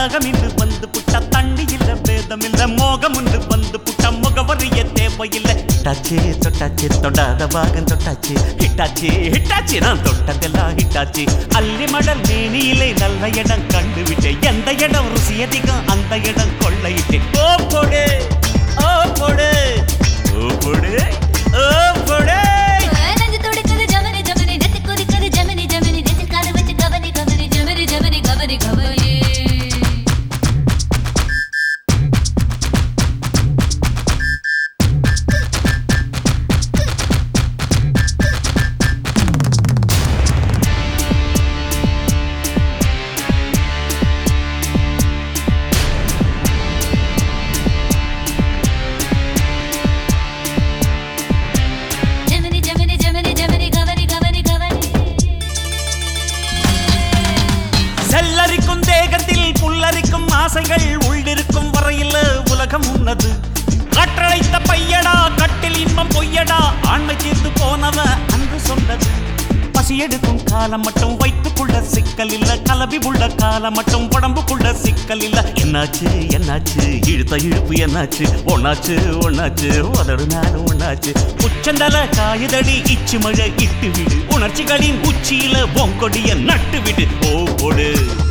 தாகம் இன்று வந்து புட்ட தண்ணி இல்ல வேதம் இல்ல மோகம் இன்று வந்து புட்ட முகவரிய தேவையில்லை ஹிட்டாச்சு தொட்டாச்சு தொடாத பாகம் தொட்டாச்சு ஹிட்டாச்சு ஹிட்டாச்சு நான் தொட்டதெல்லாம் ஹிட்டாச்சு அள்ளி மடல் மேனியிலே நல்ல இடம் கண்டுவிட்டேன் எந்த இடம் ருசி அதிகம் அந்த இடம் கொள்ளையிட்டேன் ஓ போடு ஓ போடு ஓ போடு ஓ போடு நெஞ்சு துடிக்குது ஜமனி ஜமனி நெத்தி கொதிக்குது ஜமனி ஜமனி நெத்தி காது வச்சு கவனி கவனி ஜமனி ஜமனி கவனி கவனி ஜமனி ஜமனி ஜமனி ஜமனி கவனி கவனி கவனி செல்லரிக்கும் தேகத்தில் புல்லரிக்கும் ஆசைகள் உள்ளிருக்கும் வரையில் உலகம் உன்னது கற்றழைத்த பையடா கட்டில் இன்பம் பொய்யடா ஆண்மை தீர்ந்து போனவ அன்று சொன்னது பசியெடுக்கும் காலம் மட்டும் வைத்துக்குள்ள சிக்கல் இல்ல கலவி உள்ள காலம் மட்டும் உடம்புக்குள்ள சிக்கல் இல்ல என்னாச்சு என்னாச்சு இழுத்த இழுப்பு என்னாச்சு ஒன்னாச்சு ஒன்னாச்சு உதடு நானும் ஒன்னாச்சு உச்சந்தல காயுதடி இச்சு மழை இட்டு விடு உணர்ச்சிகளின் உச்சியில பொங்கொடிய நட்டு விடு ஓ போடு